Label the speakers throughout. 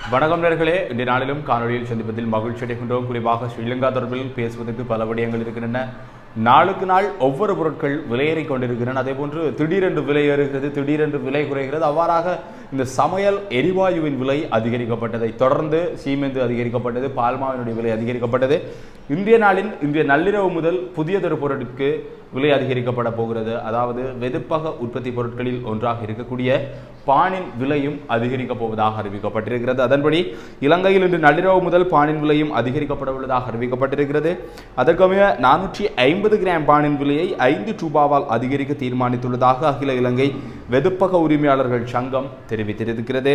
Speaker 1: வணக்கம் நேர்களே இன்றைய நாளிலும் காணொலியில் சந்திப்பதில் மகிழ்ச்சி அடைகின்றோம் குறிப்பாக ஸ்ரீலங்கா தொடர்பில் பேசுவதற்கு பல விடயங்கள் இருக்கின்றன நாளுக்கு நாள் ஒவ்வொரு பொருட்கள் விலையேறி கொண்டிருக்கின்றன அதே போன்று திடீரென்று விலை ஏறுகிறது திடீரென்று விலை குறைகிறது அவ்வாறாக இந்த சமையல் எரிவாயுவின் விலை அதிகரிக்கப்பட்டதை தொடர்ந்து சீமெந்து அதிகரிக்கப்பட்டது பால்மாவினுடைய விலை அதிகரிக்கப்பட்டது இன்றைய நாளின் இன்றைய நள்ளிரவு முதல் புதியதொரு பொருட்களுக்கு விலை அதிகரிக்கப்பட போகிறது அதாவது வெதுப்பக உற்பத்தி பொருட்களில் ஒன்றாக இருக்கக்கூடிய பானின் விலையும் அதிகரிக்கப் போவதாக அறிவிக்கப்பட்டிருக்கிறது அதன்படி இலங்கையில் இன்று நள்ளிரவு முதல் பானின் விலையும் அதிகரிக்கப்பட உள்ளதாக அறிவிக்கப்பட்டிருக்கிறது அதற்கமைய நானூற்றி ஐம்பது கிராம் பானின் விலையை ஐந்து ரூபாவால் அதிகரிக்க தீர்மானித்துள்ளதாக அகில இலங்கை வெதுப்பக உரிமையாளர்கள் சங்கம் தெரிவித்திருக்கிறது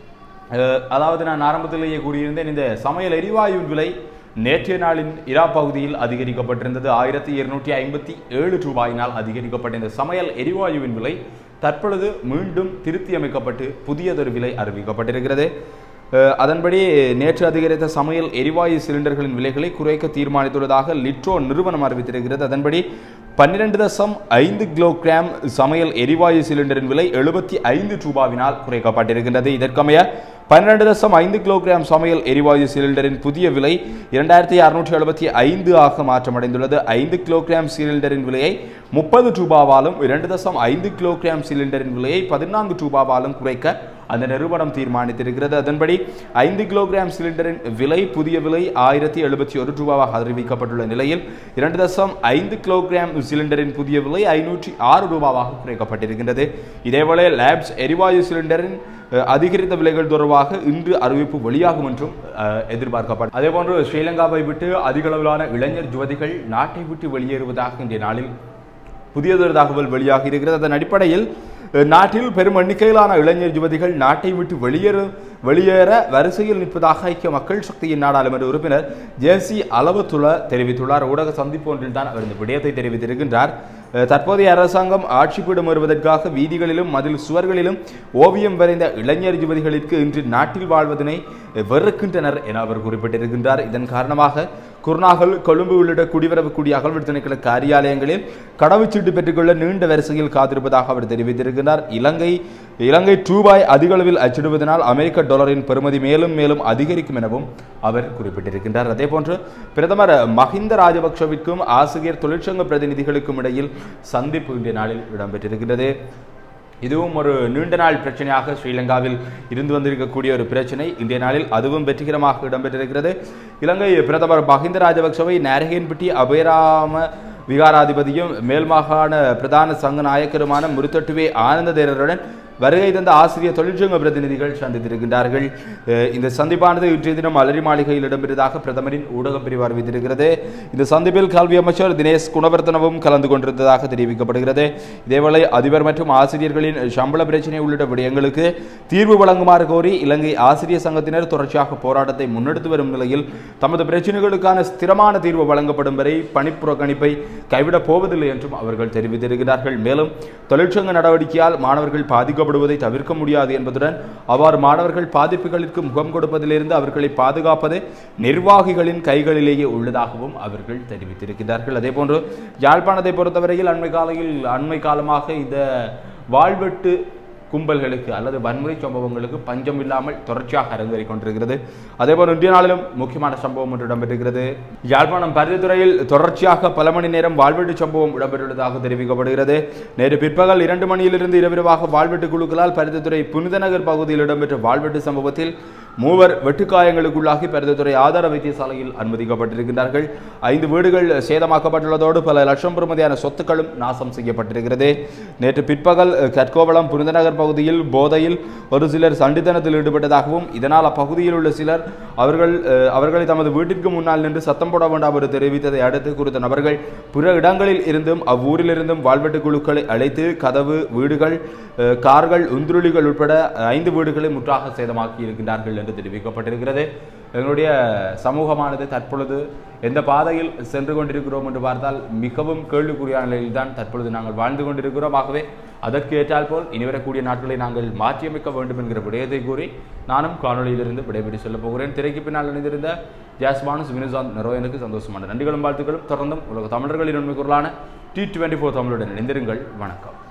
Speaker 1: அஹ், அதாவது நான் ஆரம்பத்திலேயே கூறியிருந்தேன் இந்த சமையல் எரிவாயுவின் விலை நேற்றைய நாளின் இரா பகுதியில் அதிகரிக்கப்பட்டிருந்தது ஆயிரத்தி இருநூற்றி ஐம்பத்தி ஏழு ரூபாயினால் அதிகரிக்கப்பட்ட இந்த சமையல் எரிவாயுவின் விலை தற்பொழுது மீண்டும் திருத்தி அமைக்கப்பட்டு புதியதொரு விலை அறிவிக்கப்பட்டிருக்கிறது அஹ், அதன்படி நேற்று அதிகரித்த சமையல் எரிவாயு சிலிண்டர்களின் விலைகளை குறைக்க தீர்மானித்துள்ளதாக லிட்ரோ நிறுவனம் அறிவித்திருக்கிறது அதன்படி பன்னிரண்டு தசம் ஐந்து கிலோகிராம் சமையல் எரிவாயு சிலிண்டரின் விலை எழுபத்தி ஐந்து ரூபாவினால் குறைக்கப்பட்டிருக்கின்றது இதற்கமைய பன்னிரண்டு தசம் ஐந்து கிலோகிராம் சமையல் எரிவாயு சிலிண்டரின் புதிய விலை இரண்டாயிரத்தி அறுநூற்றி எழுபத்தி ஐந்து ஆக மாற்றமடைந்துள்ளது ஐந்து கிலோகிராம் சிலிண்டரின் விலையை முப்பது ரூபாவாலும் இரண்டு தசம் ஐந்து கிலோகிராம் சிலிண்டரின் விலையை பதினான்கு ரூபாவாலும் குறைக்க அந்த நிறுவனம் தீர்மானித்திருக்கிறது அதன்படி ஐந்து கிலோகிராம் சிலிண்டரின் விலை புதிய விலை ஆயிரத்தி எழுபத்தி ஒரு ரூபாவாக அறிவிக்கப்பட்டுள்ள நிலையில் இரண்டு தசம் ஐந்து கிலோகிராம் சிலிண்டரின் புதிய விலை ஐநூற்றி ஆறு ரூபாவாக குறைக்கப்பட்டிருக்கின்றது இதேவேளை லேப்ஸ் எரிவாயு சிலிண்டரின் அஹ், அதிகரித்த விலைகள் தொடர்பாக இன்று அறிவிப்பு வெளியாகும் என்றும் அஹ், எதிர்பார்க்கப்படும் அதேபோன்று ஸ்ரீலங்காவை விட்டு அதிக அளவிலான இளைஞர் யுவதிகள் நாட்டை விட்டு வெளியேறுவதாக இன்றைய நாளில் புதியதொரு தகவல் வெளியாகி இருக்கிறது அதன் அடிப்படையில் அஹ், நாட்டில் பெரும் எண்ணிக்கையிலான இளைஞர் யுவதிகள் நாட்டை விட்டு வெளியேற வெளியேற வரிசையில் நிற்பதாக ஐக்கிய மக்கள் சக்தியின் நாடாளுமன்ற உறுப்பினர் ஜேசி அளவத்துள்ள தெரிவித்துள்ளார் ஊடக சந்திப்பு ஒன்றில் தான் அவர் இந்த விடயத்தை தெரிவித்திருக்கின்றார் அஹ், தற்போதைய அரசாங்கம் ஆட்சிப்பிடம் வருவதற்காக வீதிகளிலும் மதில் சுவர்களிலும் ஓவியம் வரைந்த இளைஞர் யுவதிகளுக்கு இன்று நாட்டில் வாழ்வதனை வெறுக்கின்றனர் என அவர் குறிப்பிட்டிருக்கின்றார் இதன் காரணமாக குருநாகல் கொழும்பு உள்ளிட்ட குடிவரவு கூடிய அகழ்வு திணைக்கள காரியாலயங்களில் கடவுச்சீட்டு பெற்றுக்கொள்ள நீண்ட வரிசையில் காத்திருப்பதாக அவர் தெரிவித்திருக்கிறார் இலங்கை இலங்கை ரூபாய் அதிக அளவில் அச்சிடுவதனால் அமெரிக்க டாலரின் பெறுமதி மேலும் மேலும் அதிகரிக்கும் எனவும் அவர் குறிப்பிட்டிருக்கின்றார் அதேபோன்று பிரதமர் மஹிந்த ராஜபக்ஷவிற்கும் ஆசிரியர் தொழிற்சங்க பிரதிநிதிகளுக்கும் இடையில் சந்திப்பு இன்றைய நாளில் இடம்பெற்றிருக்கிறது இதுவும் ஒரு நீண்ட நாள் பிரச்சனையாக ஸ்ரீலங்காவில் இருந்து வந்திருக்கக்கூடிய ஒரு பிரச்சனை இன்றைய நாளில் அதுவும் வெற்றிகரமாக இடம்பெற்றிருக்கிறது இலங்கை பிரதமர் மஹிந்த ராஜபக்சவை நாரகன்பட்டி அபயராம விகாராதிபதியும் மேல் மாகாண பிரதான சங்க நாயக்கருமான முருத்தட்டுவே ஆனந்த தேரருடன் வருகை தந்த ஆசிரியர் தொழிற்சங்க பிரதிநிதிகள் சந்தித்திருக்கின்றார்கள் அஹ் இந்த சந்திப்பானது இன்றைய தினம் அலரி மாளிகையில் இடம்பெற்றதாக பிரதமரின் ஊடகப் பிரிவு அறிவித்திருக்கிறது இந்த சந்திப்பில் கல்வி அமைச்சர் தினேஷ் குணவர்த்தனவும் கலந்து கொண்டிருந்ததாக தெரிவிக்கப்படுகிறது இதேவேளை அதிபர் மற்றும் ஆசிரியர்களின் சம்பள பிரச்சினை உள்ளிட்ட விடயங்களுக்கு தீர்வு வழங்குமாறு கோரி இலங்கை ஆசிரியர் சங்கத்தினர் தொடர்ச்சியாக போராட்டத்தை முன்னெடுத்து வரும் நிலையில் தமது பிரச்சினைகளுக்கான ஸ்திரமான தீர்வு வழங்கப்படும் வரை பணிப்புறக்கணிப்பை கைவிடப் போவதில்லை என்றும் அவர்கள் தெரிவித்திருக்கிறார்கள் மேலும் தொழிற்சங்க நடவடிக்கையால் மாணவர்கள் பாதிக்கப்படுவதை தவிர்க்க முடியாது என்பதுடன் அவ்வாறு மாணவர்கள் பாதிப்புகளுக்கு முகம் கொடுப்பதிலிருந்து அவர்களை பாதுகாப்பது நிர்வாகிகளின் கைகளிலேயே உள்ளதாகவும் அவர்கள் தெரிவித்திருக்கிறார்கள் அதேபோன்று யாழ்ப்பாணத்தை பொறுத்தவரையில் அண்மை காலையில் அண்மை காலமாக இந்த வாழ்வெட்டு கும்பல்களுக்கு அல்லது வன்முறை சம்பவங்களுக்கு பஞ்சம் இல்லாமல் தொடர்ச்சியாக அரங்கேறிக் கொண்டிருக்கிறது அதேபோல் இன்றைய நாளிலும் முக்கியமான சம்பவம் ஒன்று இடம்பெற்றிருக்கிறது யாழ்ப்பாணம் பருத்தித்துறையில் தொடர்ச்சியாக பல மணி நேரம் வாழ்வெட்டு சம்பவம் இடம்பெற்றுள்ளதாக தெரிவிக்கப்படுகிறது நேற்று பிற்பகல் இரண்டு மணியிலிருந்து இரவிரவாக வாழ்வெட்டு குழுக்களால் பருத்தித்துறை புனித நகர் பகுதியில் இடம்பெற்ற வாழ்வெட்டு சம்பவத்தில் மூவர் வெட்டுக்காயங்களுக்குள்ளாகி பருத்தித்துறை ஆதார வைத்தியசாலையில் அனுமதிக்கப்பட்டிருக்கின்றார்கள் ஐந்து வீடுகள் சேதமாக்கப்பட்டுள்ளதோடு பல லட்சம் பெறுமதியான சொத்துக்களும் நாசம் செய்யப்பட்டிருக்கிறது நேற்று பிற்பகல் கற்கோவளம் புனிதநகர் பகுதியில் போதையில் ஒரு சிலர் சண்டித்தனத்தில் ஈடுபட்டதாகவும் இதனால் அப்பகுதியில் உள்ள சிலர் அவர்கள் அஹ், அவர்களை தமது வீட்டிற்கு முன்னால் நின்று சத்தம் போட வேண்டாம் என்று தெரிவித்ததை அடுத்து குறித்த நபர்கள் பிற இடங்களில் இருந்தும் அவ்வூரிலிருந்தும் வாழ்வெட்டு குழுக்களை அழைத்து கதவு வீடுகள் அஹ், கார்கள் உந்துருளிகள் உட்பட ஐந்து வீடுகளை முற்றாக சேதமாக்கி இருக்கின்றார்கள் என்று தெரிவிக்கப்பட்டிருக்கிறது எங்களுடைய சமூகமானது தற்பொழுது எந்த பாதையில் சென்று கொண்டிருக்கிறோம் என்று பார்த்தால் மிகவும் கேள்விக்குறியான நிலையில் தான் தற்பொழுது நாங்கள் வாழ்ந்து கொண்டிருக்கிறோம் ஆகவே அதற்கு ஏற்றால் போல் இனி வரக்கூடிய நாட்களை நாங்கள் மாற்றியமைக்க வேண்டும் என்கிற விடயத்தை கூறி நானும் காணொலியிலிருந்து விடைபெற்று செல்லப் போகிறேன் திரைக்கு பின்னால் இணைந்திருந்த ஜாஸ்மானு வினுசாந்த் நரோயனுக்கு சந்தோஷமான நன்றிகளும் வாழ்த்துக்களும் தொடர்ந்தும் உலக தமிழர்களின் உண்மை குரலான டி டுவெண்ட்டி ஃபோர் தமிழுடன் இணைந்திருங்கள் வணக்கம்